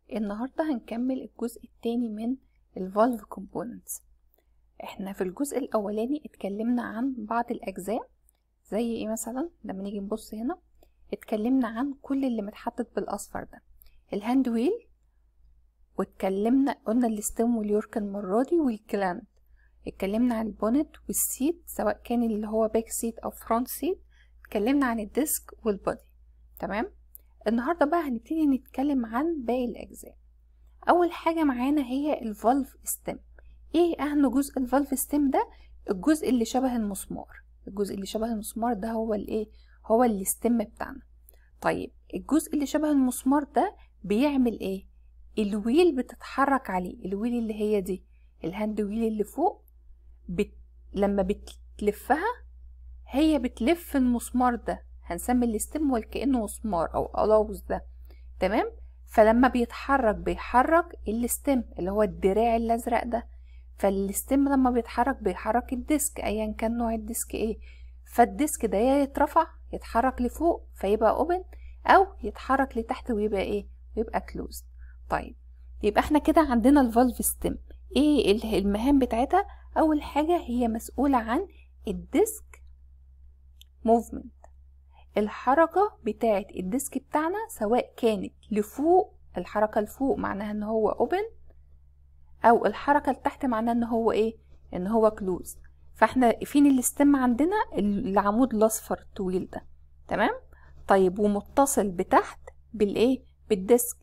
النهاردة هنكمل الجزء التاني من الفالف components احنا في الجزء الاولاني اتكلمنا عن بعض الاجزاء زي ايه مثلا لما نيجي نبص هنا اتكلمنا عن كل اللي متحدد بالاصفر ده الهاند ويل واتكلمنا قلنا الستيم واليورك المرة دي والجلاند اتكلمنا عن البونت والسيت سواء كان اللي هو باك سيت او فرونت سيت اتكلمنا عن الديسك والبودي تمام النهاردة بقى هنبتدي نتكلم عن باقي الأجزاء أول حاجة معانا هي الفالف ستيم ايه أهم جزء الفالف ستيم ده الجزء اللي شبه المسمار الجزء اللي شبه المسمار ده هو الايه هو الستيم بتاعنا طيب الجزء اللي شبه المسمار ده بيعمل ايه الويل بتتحرك عليه الويل اللي هي دي الهاند ويل اللي فوق بت... لما بتلفها هي بتلف المسمار ده هنسمي الستيم وكأنه مسمار او الاوز ده تمام فلما بيتحرك بيحرك الستيم اللي هو الدراع الازرق ده فالستيم لما بيتحرك بيحرك الديسك ايا كان نوع الديسك ايه فالديسك ده يا يترفع يتحرك لفوق فيبقى اوبن او يتحرك لتحت ويبقى ايه ويبقى كلوز طيب يبقى احنا كده عندنا الفالف ستيم ايه المهام بتاعتها اول حاجه هي مسؤوله عن الديسك موفمنت الحركة بتاعت الديسك بتاعنا سواء كانت لفوق الحركة لفوق معناها ان هو open او الحركة لتحت معناها ان هو ايه ان هو close فاحنا فين الاستم عندنا العمود الاصفر الطويل ده تمام طيب ومتصل بتحت بالايه بالديسك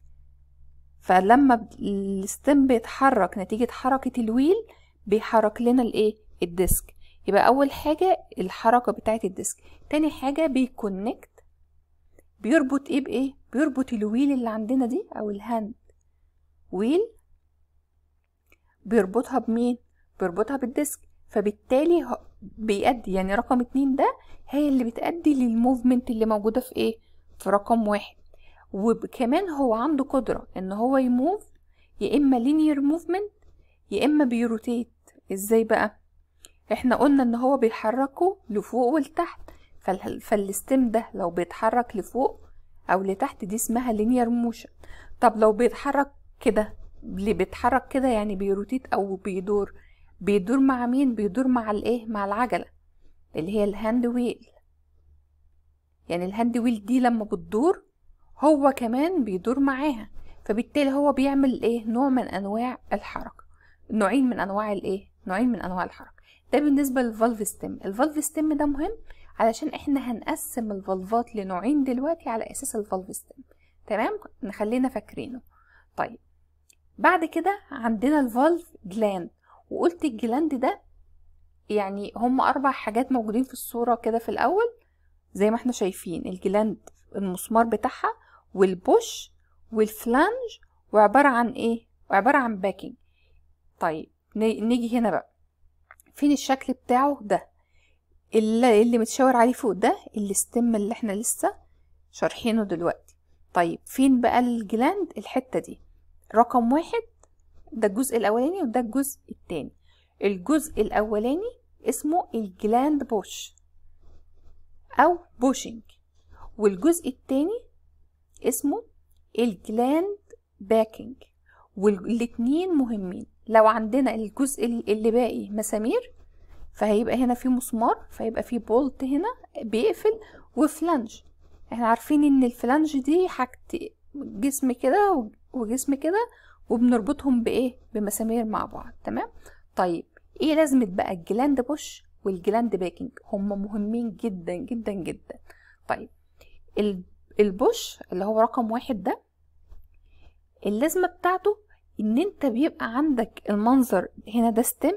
فلما الستم بيتحرك نتيجة حركة الويل بيحرك لنا الايه الديسك يبقى اول حاجة الحركة بتاعة الديسك تاني حاجة بيكونكت بيربط ايه بايه بيربط الويل اللي عندنا دي او الهاند ويل بيربطها بمين بيربطها بالديسك فبالتالي بيأدي يعني رقم اتنين ده هي اللي بتأدي للموفمنت اللي موجودة في ايه في رقم واحد وكمان هو عنده قدرة ان هو يموف يا اما لينير موفمنت يا اما بيروتيت ازاي بقى احنا قلنا ان هو بيحركه لفوق ولتحت فالستيم ده لو بيتحرك لفوق او لتحت دي اسمها لينير موشن طب لو بيتحرك كده اللي بيتحرك كده يعني بيروتيت او بيدور بيدور مع مين بيدور مع الايه مع العجله اللي هي الهاند ويل يعني الهاند ويل دي لما بتدور هو كمان بيدور معاها فبالتالي هو بيعمل ايه نوع من انواع الحركه نوعين من انواع الايه نوعين من انواع الحركه ده بالنسبة للفالف ستيم الفالف ستيم ده مهم علشان احنا هنقسم الفالفات لنوعين دلوقتي على اساس الفالف ستيم تمام نخلينا فاكرينه طيب بعد كده عندنا الفالف جلاند وقلت الجلاند ده يعني هم اربع حاجات موجودين في الصورة كده في الاول زي ما احنا شايفين الجلاند المسمار بتاعها والبوش والفلانج وعبارة عن ايه وعبارة عن باكينج طيب نيجي هنا بقى فين الشكل بتاعه ده اللي, اللي متشاور عليه فوق ده الستم اللي احنا لسه شارحينه دلوقتي طيب فين بقى الجلاند الحتة دي رقم واحد ده الجزء الاولاني وده الجزء التاني الجزء الاولاني اسمه الجلاند بوش او بوشنج والجزء التاني اسمه الجلاند باكينج والاتنين مهمين لو عندنا الجزء اللي باقي مسامير فهيبقى هنا في مسمار فيبقى في بولت هنا بيقفل وفلانج احنا عارفين ان الفلانج دي حاجة جسم كده وجسم كده وبنربطهم بايه بمسامير مع بعض تمام طيب ايه لازمة بقى الجلاند بوش والجلاند باكينج هما مهمين جدا جدا جدا طيب البوش اللي هو رقم واحد ده اللازمة بتاعته ان انت بيبقى عندك المنظر هنا ده ستيم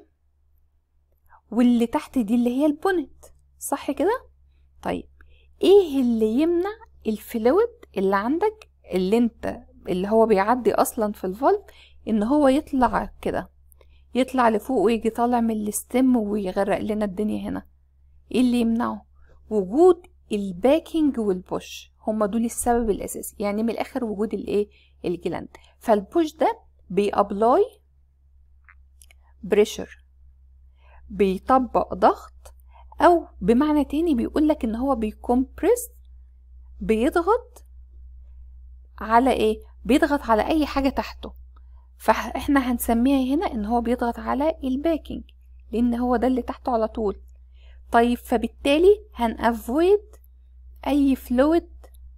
واللي تحت دي اللي هي البونت صح كده طيب ايه اللي يمنع الفلويد اللي عندك اللي انت اللي هو بيعدي اصلا في الفالف ان هو يطلع كده يطلع لفوق ويجي طالع من الستيم ويغرق لنا الدنيا هنا ايه اللي يمنعه وجود الباكينج والبوش هما دول السبب الاساسي يعني من الاخر وجود الايه الجلاند فالبوش ده بيابلاي بريشر بيطبق ضغط او بمعنى تاني بيقولك ان هو بيكمبرس بيضغط على ايه بيضغط على اي حاجة تحته فاحنا هنسميها هنا ان هو بيضغط على الباكينج لان هو ده اللي تحته على طول طيب فبالتالي هنأفويد اي فلويد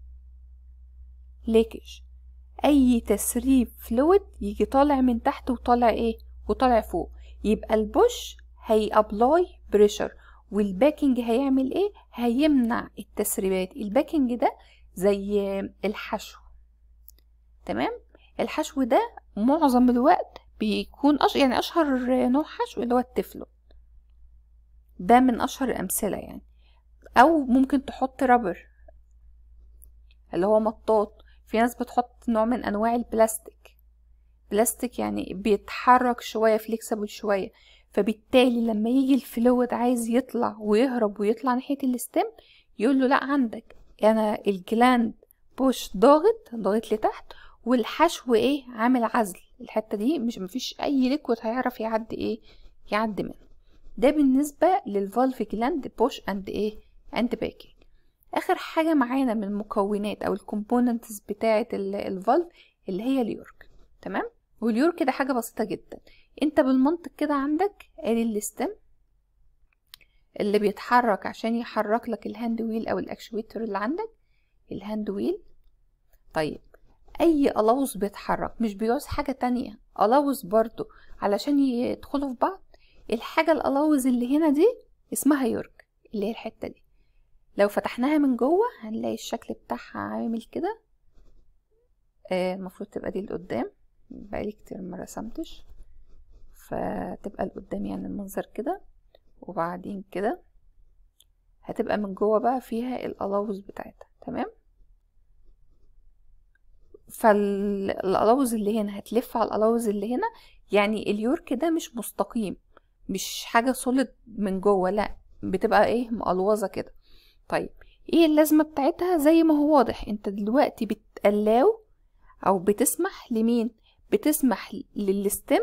ليكج اي تسريب فلويد يجي طالع من تحت وطالع ايه وطالع فوق يبقى البوش هي ابلاي بريشر والباكينج هيعمل ايه هيمنع التسريبات الباكينج ده زي الحشو تمام الحشو ده معظم الوقت بيكون أش... يعني اشهر نوع حشو اللي هو التفلون ده من اشهر الامثله يعني او ممكن تحط رابر اللي هو مطاط في ناس بتحط نوع من انواع البلاستيك بلاستيك يعني بيتحرك شويه فليكسبل شويه فبالتالي لما يجي الفلويد عايز يطلع ويهرب ويطلع ناحيه الستيم يقول له لا عندك انا الجلاند بوش ضاغط ضاغط لتحت والحشو ايه عامل عزل الحته دي مش مفيش اي ليكويد هيعرف يعدي ايه يعدي منه ده بالنسبه للفالف جلاند بوش اند ايه اند باكينج اخر حاجه معانا من المكونات او الكومبوننتس بتاعه الفالف اللي هي اليورك تمام واليورك ده حاجه بسيطه جدا انت بالمنطق كده عندك ادي الستم اللي بيتحرك عشان يحرك لك الهاند ويل او الاكشويتر اللي عندك الهاند ويل طيب اي الاوز بيتحرك مش بيعوز حاجه تانية الاوز برضو علشان يدخلوا في بعض الحاجه الالاوز اللي هنا دي اسمها يورك اللي هي الحته دي لو فتحناها من جوه هنلاقي الشكل بتاعها عامل كده آه المفروض تبقى دي لقدام بقالي كتير ما رسمتش فتبقى لقدام يعني المنظر كده وبعدين كده هتبقى من جوه بقى فيها الالاوز بتاعتها تمام فالالاوز اللي هنا هتلف على الالاوز اللي هنا يعني اليورك ده مش مستقيم مش حاجه سوليد من جوه لا بتبقى ايه مقلوظه كده طيب ايه اللازمه بتاعتها زي ما هو واضح انت دلوقتي بتقلاو او بتسمح لمين بتسمح للستم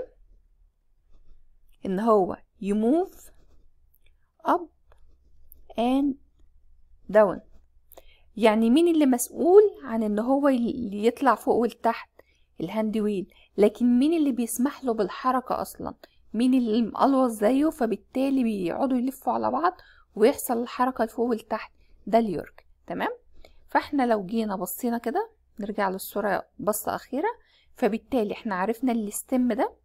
ان هو يموف up and down يعني مين اللي مسؤول عن ان هو يطلع فوق ولتحت الهاند ويل لكن مين اللي بيسمح له بالحركة اصلا مين اللي مقلوظ زيه فبالتالي بيقعدوا يلفوا على بعض ويحصل الحركة لفوق ولتحت ده اليورك تمام فاحنا لو جينا بصينا كده نرجع للصورة بصة أخيرة فبالتالي احنا عرفنا الستم ده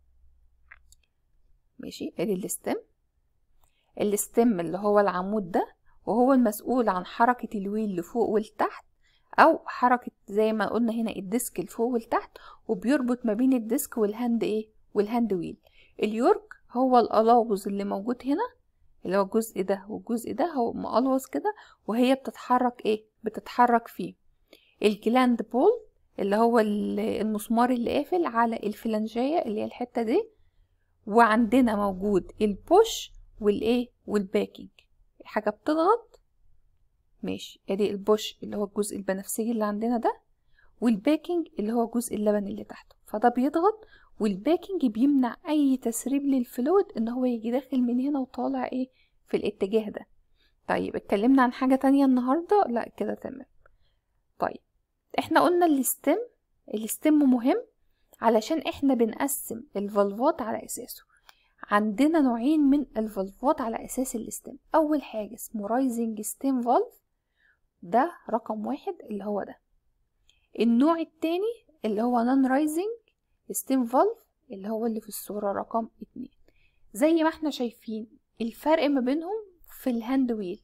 ماشي ادي الستم الستم اللي هو العمود ده وهو المسؤول عن حركة الويل لفوق ولتحت او حركة زي ما قلنا هنا الديسك لفوق ولتحت وبيربط ما بين الديسك والهاند ايه والهاند ويل اليورك هو الألاوز اللي موجود هنا اللي هو الجزء ده والجزء ده هو مقلوظ كده وهي بتتحرك ايه بتتحرك فيه الجلاند بول اللي هو المسمار اللي قافل على الفلنجية اللي هي الحتة دي وعندنا موجود البوش والايه والباكينج حاجة بتضغط ماشي ادي البوش اللي هو الجزء البنفسجي اللي عندنا ده والباكينج اللي هو جزء اللبن اللي تحته فده بيضغط والباكينج بيمنع اي تسريب للفلويد ان هو يجي داخل من هنا وطالع ايه في الاتجاه ده طيب اتكلمنا عن حاجة تانية النهاردة لا كده تمام طيب احنا قلنا الستم الستم مهم علشان احنا بنقسم الفالفات على اساسه عندنا نوعين من الفالفات على اساس الستم اول حاجة اسمه رايزنج ستيم فالف ده رقم واحد اللي هو ده النوع التاني اللي هو نون رايزنج ستيم فالف اللي هو اللي في الصورة رقم اتنين زي ما احنا شايفين الفرق ما بينهم في الهاند ويل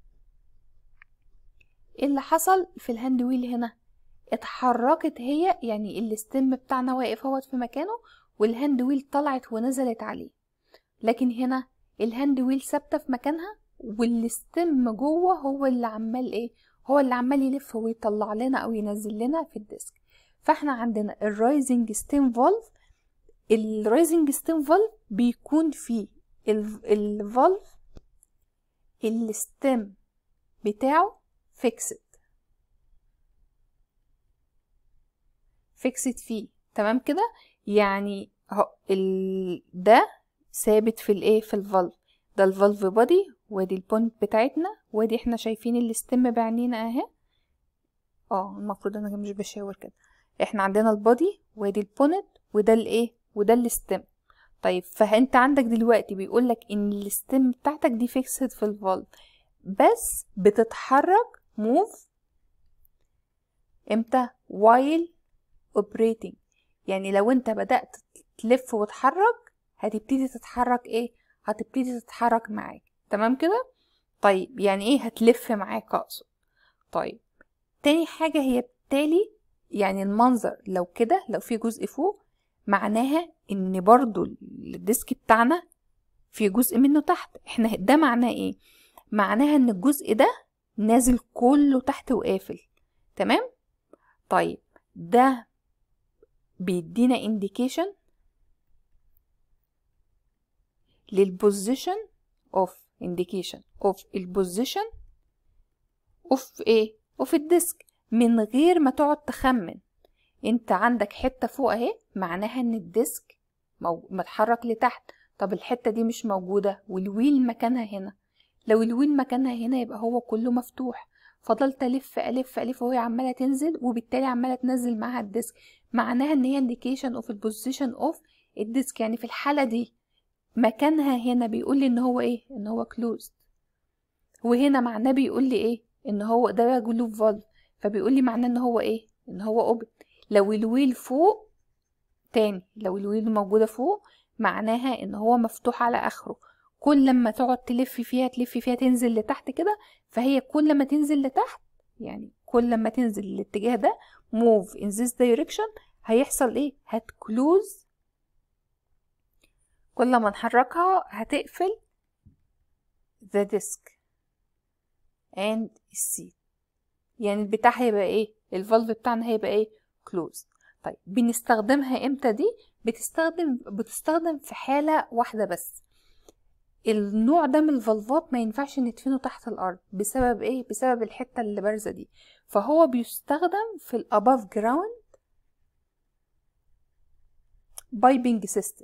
ايه اللي حصل في الهاند ويل هنا اتحركت هي يعني الستيم بتاعنا واقف اهوت في مكانه والهاند ويل طلعت ونزلت عليه لكن هنا الهاند ويل ثابته في مكانها والستيم جوه هو اللي عمال ايه هو اللي عمال يلف ويطلع لنا او ينزل لنا في الديسك فاحنا عندنا الرايزنج ستيم فالف الرايزنج ستيم فالف بيكون فيه الفالف الستيم بتاعه فيكسد فيكسد فيه تمام كده يعني اهو ال... ده ثابت في الايه في الفالف ده الفالف بودي وادي البوينت بتاعتنا وادي احنا شايفين الستيم بعينينا اهي اه المفروض انا مش بشاور كده احنا عندنا البودي وادي البونت وده الايه وده الستيم طيب فانت عندك دلوقتي بيقولك ان الستيم بتاعتك دي فيكسد في الفالف بس بتتحرك موف امتى while operating يعني لو انت بدأت تلف وتحرك هتبتدي تتحرك ايه هتبتدي تتحرك معاك تمام كده طيب يعني ايه هتلف معاك اقصد طيب تاني حاجة هي بالتالي يعني المنظر لو كده لو في جزء فوق معناها ان برضو الديسك بتاعنا في جزء منه تحت احنا ده معناه ايه معناها ان الجزء ده نازل كله تحت وقافل تمام طيب ده بيدينا indication للبوزيشن اوف indication اوف البوزيشن اوف ايه اوف الديسك من غير ما تقعد تخمن انت عندك حته فوق اهي معناها ان الديسك مو... متحرك لتحت طب الحته دي مش موجوده والويل مكانها هنا لو الويل مكانها هنا يبقى هو كله مفتوح فضلت الف الف الف وهي عماله تنزل وبالتالي عماله تنزل معاها الديسك معناها ان هي انديكيشن اوف البوزيشن اوف الديسك يعني في الحاله دي مكانها هنا بيقول لي ان هو ايه ان هو كلوزد وهنا معناه بيقول لي ايه ان هو ده جلوب فالف فبيقول لي معناه ان هو ايه ان هو اوبن لو الويل فوق تاني لو الويل موجوده فوق معناها ان هو مفتوح على اخره كل لما تقعد تلف فيها تلف فيها تنزل لتحت كده فهي كل ما تنزل لتحت يعني كل لما تنزل الاتجاه ده move in this direction هيحصل ايه هتكلوز كل ما نحركها هتقفل the disk and السيت يعني البتاع هيبقى ايه الفالف بتاعنا هيبقى ايه closed طيب بنستخدمها امتى دي بتستخدم بتستخدم في حالة واحدة بس النوع ده من الفالفات ما ينفعش ندفنه تحت الارض بسبب ايه بسبب الحتة اللي بارزة دي فهو بيستخدم في الاباف جراوند بايبنج سيستم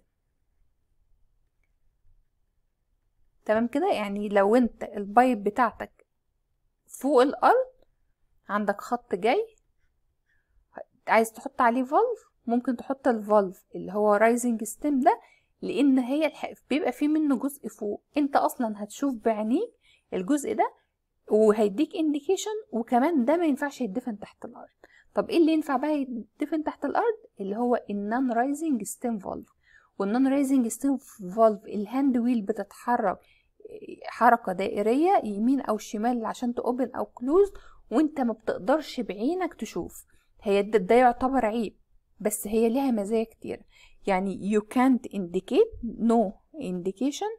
تمام كده يعني لو انت البايب بتاعتك فوق الارض عندك خط جاي عايز تحط عليه فالف ممكن تحط الفالف اللي هو رايزنج ستيم ده لان هي الح... بيبقى فيه منه جزء فوق انت اصلا هتشوف بعينيك الجزء ده وهيديك انديكيشن وكمان ده ما ينفعش يدفن تحت الارض طب ايه اللي ينفع بقى يدفن تحت الارض اللي هو النون رايزنج ستيم فالف والنون رايزنج ستيم فالف الهاند ويل بتتحرك حركه دائريه يمين او شمال عشان تأوبن او كلوز وانت ما بتقدرش بعينك تشوف هي ده, ده يعتبر عيب بس هي ليها مزايا كتير يعني you can't indicate no indication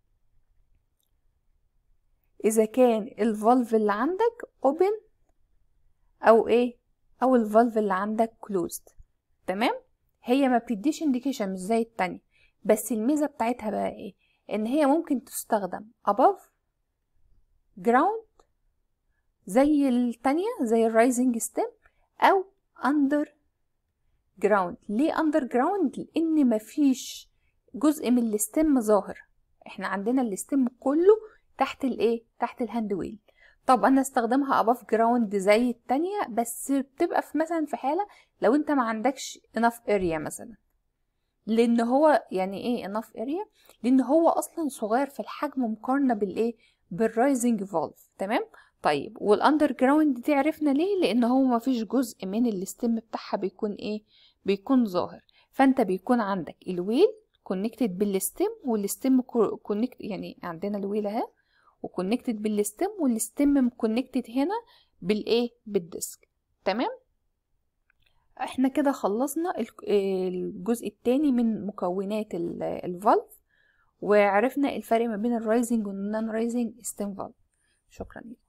إذا كان الفالف اللي عندك open أو إيه أو الفالف اللي عندك closed تمام هي ما بتديش indication مش زي التانية بس الميزة بتاعتها بقى إيه إن هي ممكن تستخدم above ground زي التانية زي الرايزنج ستيم أو under جراوند ليه اندر جراوند لان مفيش جزء من الستيم ظاهر احنا عندنا الستيم كله تحت الايه تحت الهاند ويل طب انا استخدمها اباف جراوند زي التانية بس بتبقى في مثلا في حالة لو انت ما عندكش enough area مثلا لان هو يعني ايه enough area لان هو اصلا صغير في الحجم مقارنة بالايه بالرايزنج فالف تمام طيب والاندر جراوند دي عرفنا ليه لان هو ما فيش جزء من الستيم بتاعها بيكون ايه بيكون ظاهر فانت بيكون عندك الويل كونكتد بالستيم والستيم كونكت يعني عندنا الويل اهي وكونكتد بالستيم والستيم كونكتد هنا بالايه بالديسك تمام احنا كده خلصنا الجزء الثاني من مكونات الفالف وعرفنا الفرق ما بين الرايزنج والنون رايزنج ستيم فالف شكرا لك